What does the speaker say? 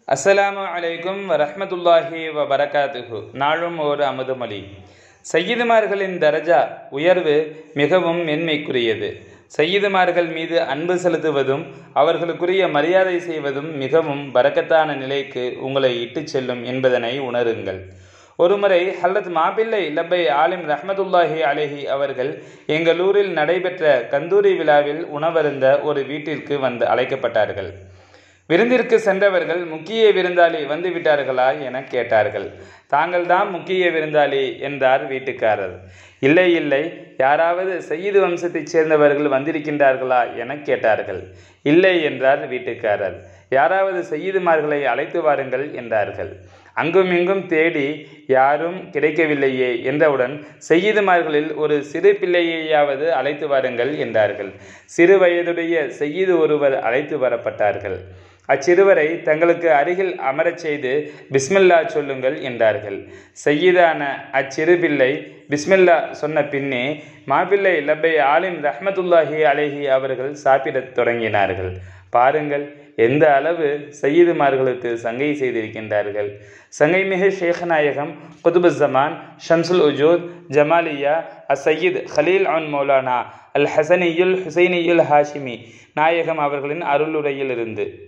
அஸ்ஸலாமு அலைக்கும் வரஹ்மத்துல்லாஹி வ பரகாத்துஹு நாளும் ஓர் அமுதமொழி சையீதுமார்களின் தரஜா உயர்வு மிகவும் மேன்மைக்குரியது சையீதுமார்கள் மீது அன்பு செலுத்துவதும் அவர்களுக்குரிய மரியாதை செய்வதும் மிகவும் பரக்கத்தான நிலைக்கு உங்களை இட்டுச் செல்லும் என்பதனை உணருங்கள் ஒருமுறை ஹல்லத் மாபிள்ளை லப்பை ஆலிம் ரஹமத்துல்லாஹி அலேஹி அவர்கள் எங்கள் ஊரில் நடைபெற்ற கந்தூரி விழாவில் உணவருந்த ஒரு வீட்டிற்கு வந்து அழைக்கப்பட்டார்கள் விருந்திற்கு சென்றவர்கள் முக்கிய விருந்தாளி வந்து விட்டார்களா என கேட்டார்கள் தாங்கள் தான் முக்கிய விருந்தாளி என்றார் வீட்டுக்காரர் இல்லை இல்லை யாராவது சயீது வம்சத்தைச் சேர்ந்தவர்கள் வந்திருக்கின்றார்களா என கேட்டார்கள் இல்லை என்றார் வீட்டுக்காரர் யாராவது சயீதுமார்களை அழைத்து வாருங்கள் என்றார்கள் அங்கும் இங்கும் தேடி யாரும் கிடைக்கவில்லையே என்றவுடன் செய்யீதுமார்களில் ஒரு சிறு பிள்ளையையாவது அழைத்து வாருங்கள் என்றார்கள் சிறு வயதுடைய செய்யீது ஒருவர் அழைத்து வரப்பட்டார்கள் அச்சிறுவரை தங்களுக்கு அருகில் அமரச் செய்து பிஸ்மில்லா சொல்லுங்கள் என்றார்கள் செய்யீதான அச்சிறு பிள்ளை பிஸ்மில்லா சொன்ன பின்னே மாப்பிள்ளை லப்பை ஆலிம் ரஹமத்துல்லாஹி அலேஹி அவர்கள் சாப்பிடத் தொடங்கினார்கள் பாருங்கள் எந்த அளவு சையீதுமார்களுக்கு சங்கை செய்திருக்கின்றார்கள் சங்கைமிகு ஷேഖநாயகம் குதுபுஸ்ஸமான் ஷம்சுல் உஜூத் ஜமாலியா அசையீத் ஹலீல் அன் மௌலானா அல் ஹசனியுல் ஹுசைனியுல் ஹாஷிமி நாயகம் அவர்களின் அருளுரையில் இருந்து